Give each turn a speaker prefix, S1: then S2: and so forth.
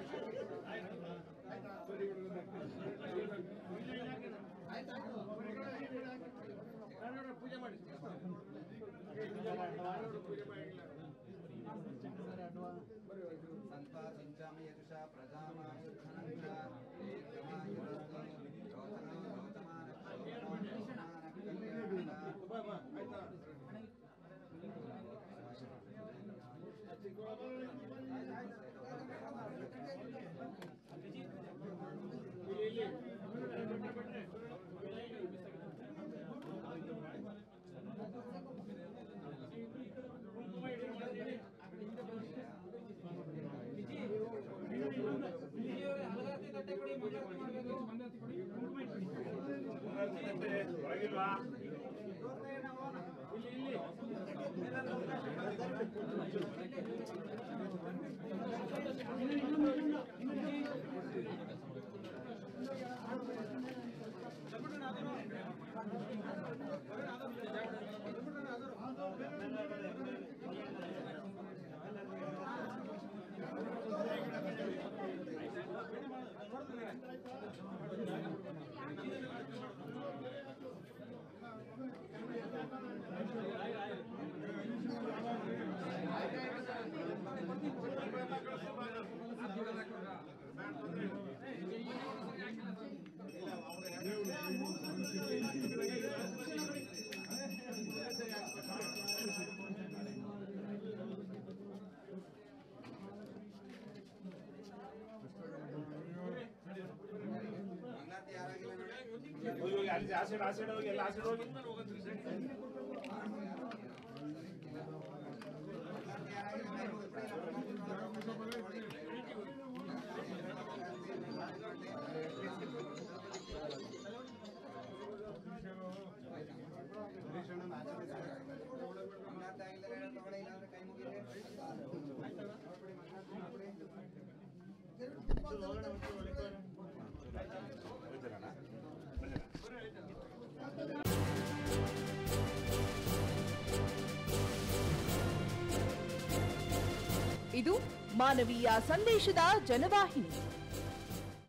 S1: ಪೂಜೆ ಮಾಡಿ ಪೂಜೆ ಮಾಡಿಲ್ಲ
S2: ಸಂಪಾದಿಂಚಾಮಿ ಯದುಷಾ ಪ್ರಜಾಮಾಯುಧನಂತ ಏಕಮಾಯುರಸ್ತು ಯೋಚನೋ ಯೋಚಮಾನ
S1: ಬಾ ಬಾ ಆಯ್ತಾ ಇಲ್ಲಿ ಇಲ್ಲಿ
S3: ಹೊರಗಿಲ್ವಾ
S2: ಮಂಗಳಾರತಿ ಯಾರಾಗಿಲ್ಲ ನೋಡಿ
S3: ಹೋಗಿ ಹೋಗಿ ಅಲ್ಲಿ ಆ ಸೈಡ್ ಆ ಸೈಡ್ ಹೋಗಿ ಎಲ್ಲ ಆ ಸೈಡ್ ಹೋಗಿ
S2: ಮಂಗಳಾರತಿ ಯಾರಾಗಿಲ್ಲ ಕೈ ಮುಗಿದ್ಬಿಡಿ, ಇಲ್ಲ ಮಂಗಳಾರತಿ ಆಗಿಲ್ಲ ಹೇಳಿ ತಗೊಳ್ಳಿ ಇಲ್ಲಾಂದ್ರೆ ಕೈ ಮುಗಿದ್ರೆ ನೋಡ್ಬಿಡಿ, ಮಂಗಳಾರತಿ ಮಾಡ್ಬಿಡಿ.
S3: ಹೋಗ್ತೀರಣ್ಣ? ಬನ್ನಿಣ್ಣ.
S4: ಇದು ಮಾನವೀಯ ಸಂದೇಶದ ಜನವಾಹಿನಿ